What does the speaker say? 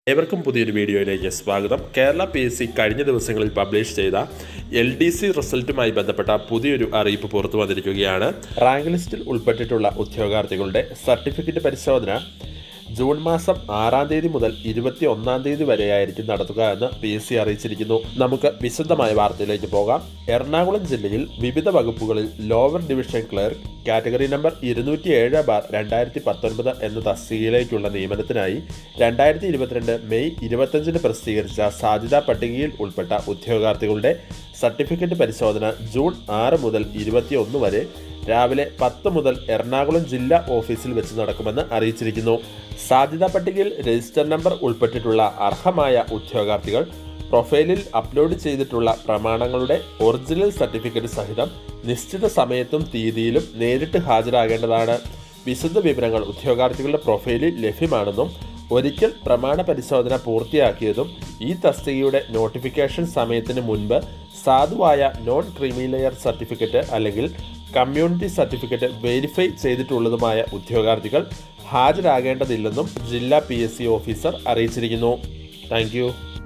ഏവർക്കും പുതിയൊരു വീഡിയോയിലേക്ക് സ്വാഗതം കേരള പി എസ് സി കഴിഞ്ഞ ദിവസങ്ങളിൽ പബ്ലിഷ് ചെയ്ത എൽ ഡി സി റിസൾട്ടുമായി ബന്ധപ്പെട്ട പുതിയൊരു അറിയിപ്പ് പുറത്തു വന്നിരിക്കുകയാണ് റാങ്ക് ലിസ്റ്റിൽ ഉൾപ്പെട്ടിട്ടുള്ള ഉദ്യോഗാർത്ഥികളുടെ സർട്ടിഫിക്കറ്റ് പരിശോധന ജൂൺ മാസം ആറാം തീയതി മുതൽ ഇരുപത്തി ഒന്നാം തീയതി വരെയായിരിക്കും നടത്തുക എന്ന് പി എസ് സി അറിയിച്ചിരിക്കുന്നു നമുക്ക് വിശദമായ വാർത്തയിലേക്ക് പോകാം എറണാകുളം ജില്ലയിൽ വിവിധ വകുപ്പുകളിൽ lower division clerk category number ഇരുന്നൂറ്റി ഏഴ് ബാർ രണ്ടായിരത്തി പത്തൊൻപത് എന്ന തസ്തികയിലേക്കുള്ള നിയമനത്തിനായി രണ്ടായിരത്തി ഇരുപത്തിരണ്ട് മെയ് ഇരുപത്തഞ്ചിന് പ്രസിദ്ധീകരിച്ച സാധ്യതാ പട്ടികയിൽ ഉൾപ്പെട്ട ഉദ്യോഗാർത്ഥികളുടെ സർട്ടിഫിക്കറ്റ് പരിശോധന ജൂൺ ആറ് മുതൽ ഇരുപത്തിയൊന്ന് വരെ രാവിലെ പത്ത് മുതൽ എറണാകുളം ജില്ലാ ഓഫീസിൽ വെച്ച് നടക്കുമെന്ന് അറിയിച്ചിരിക്കുന്നു സാധ്യതാ പട്ടികയിൽ രജിസ്റ്റർ നമ്പർ ഉൾപ്പെട്ടിട്ടുള്ള അർഹമായ ഉദ്യോഗാർത്ഥികൾ പ്രൊഫൈലിൽ അപ്ലോഡ് ചെയ്തിട്ടുള്ള പ്രമാണങ്ങളുടെ ഒറിജിനൽ സർട്ടിഫിക്കറ്റ് സഹിതം നിശ്ചിത സമയത്തും തീയതിയിലും നേരിട്ട് ഹാജരാകേണ്ടതാണ് വിശദ വിവരങ്ങൾ ഉദ്യോഗാർത്ഥികളുടെ പ്രൊഫൈലിൽ ലഭ്യമാണെന്നും ഒരിക്കൽ പ്രമാണ പരിശോധന പൂർത്തിയാക്കിയതും ഈ തസ്തികയുടെ നോട്ടിഫിക്കേഷൻ സമയത്തിന് മുൻപ് സാധുവായ നോൺ ക്രീമി ലെയർ സർട്ടിഫിക്കറ്റ് അല്ലെങ്കിൽ കമ്മ്യൂണിറ്റി സർട്ടിഫിക്കറ്റ് വെരിഫൈ ചെയ്തിട്ടുള്ളതുമായ ഉദ്യോഗാർത്ഥികൾ ഹാജരാകേണ്ടതില്ലെന്നും ജില്ലാ പി ഓഫീസർ അറിയിച്ചിരിക്കുന്നു താങ്ക്